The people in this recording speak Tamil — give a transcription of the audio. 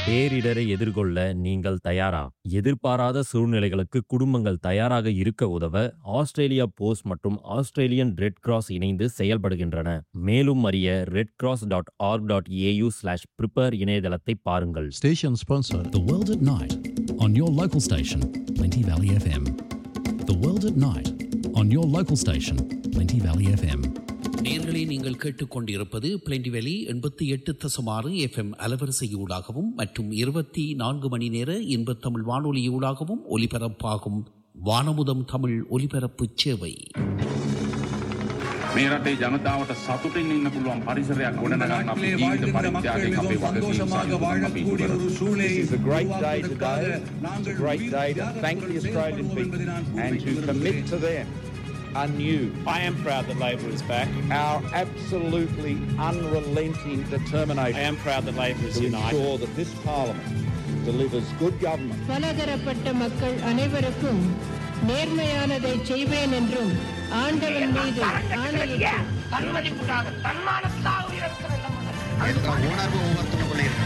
பேரிடரை எதிர்கொள்ள நீங்கள் தயாரா எதிர்பாராத சூழ்நிலைகளுக்கு குடும்பங்கள் தயாராக இருக்க உதவ ஆஸ்திரேலியா போஸ்ட் மற்றும் ஆஸ்திரேலியன் ரெட் கிராஸ் இணைந்து செயல்படுகின்றன மேலும் அறிய Red Cross dot org dot AU slash prepare இணையதளத்தை பாருங்கள் Station sponsor The World at Night on your local station, Plenty Valley FM. The World at Night on your local station, Plenty Valley FM. நேர்களே நீங்கள் கேட்டுக்கொண்டிருப்பது பிளெண்டிவெளி எண்பத்தி எட்டு தசமாறு எஃப்எம் அலவரிசையூடாகவும் மற்றும் இருபத்தி நான்கு மணி நேர இன்பத் தமிழ் வானொலியூடாகவும் ஒலிபரப்பாகும் வானமுதம் தமிழ் ஒலிபரப்பு சேவை මේ රටේ ජනතාවට සතුටින් ඉන්න පුළුවන් පරිසරයක් ගොඩනගන්න අපි ජීවිත පරිත්‍යාගයෙන් අපේ වගකීම් சந்தோஷமாக வாழக்கூடிய ஒரு சூழலை This is a great day today. It's a great day to thank the Australian people and to commit to them anew I am proud that Labor is back. our absolutely unrelenting determination I am proud that Labor is to united. ensure that this Parliament delivers good government பலதரப்பட்ட மக்கள் அனைவருக்கும் நேர்மையானதை செய்வேன் என்றும் ஆண்டவன் மீது ஆணையிட்டு உணர்வு ஒவ்வொருத்தருக்குள்ள இருக்கு